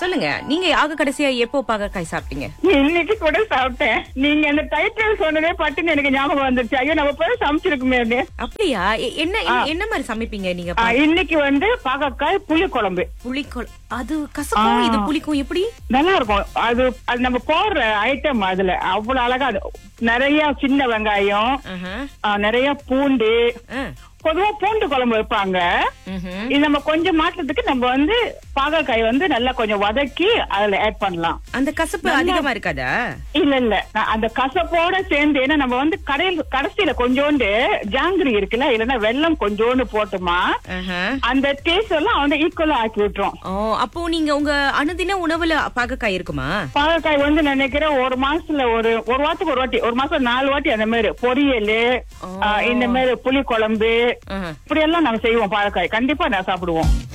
சொல்லுங்க நீங்க ஆக கடைசியா எப்போ பாகற்காய் சாப்பிட்டீங்க இன்னைக்கு கூட சாப்பிட்டேன் நீங்க அந்த டைட்டில் சொன்னதே பட்டுன்னு எனக்கு ஞாபகம் வந்துருச்சு ஐயோ நம்ம போய் சமைச்சிருக்குமே அப்படின்னு. அப்படியா எ- என்ன என்ன- என்ன மாதிரி சமைப்பீங்க நீங்க ஆ, இன்னைக்கு வந்து பாகக்காய் புளி குழம்பு புளிக்கொள் அது கசக்கும் இது புளிக்கும் எப்படி நல்லா இருக்கும் அது அது நம்ம போடுற ஐட்டம் அதுல அவ்வளவு அழகா அது நிறைய சின்ன வெங்காயம் ஆஹா. ஆ, நிறைய பூண்டு ஆ. பொதுவா பூண்டு குழம்பு வைப்பாங்க ம்ஹும். இது நம்ம கொஞ்சம் மாற்றத்துக்கு நம்ம வந்து பாகக்காய் வந்து நல்லா கொஞ்சம் வதக்கி அதுல ஆட் பண்ணலாம் அந்த கசப்பு அதிகமா இருக்காதா இல்ல இல்ல நான் அந்த கசப்போட சேர்ந்து ஏன்னா நம்ம வந்து கடையில் கடைசியில கொஞ்சோண்டு ஜாங்கிரி இருக்குல்ல இல்லன்னா வெல்லம் கொஞ்சோண்டு போட்டோமா ஆஹா. அந்த டேஸ்ட் எல்லாம் வந்து ஈக்குவலா ஆக்கி விட்டுரும் ஓ அப்போ நீங்க உங்க அனுதின உணவுல பாகக்காய் இருக்குமா பாகக்காய் வந்து நான் நினைக்கிறேன் ஒரு மாசத்துல ஒரு ஒரு வாரத்துக்கு ஒரு வாட்டி ஒரு மாசம் நாலு வாட்டி அந்த மாதிரி பொரியல் ஓ. இந்த மாதிரி புளி குழம்பு ஆஹா. இப்படி எல்லாம் நாங்க செய்வோம் பாகக்காய் கண்டிப்பா நான் சாப்பிடுவோம்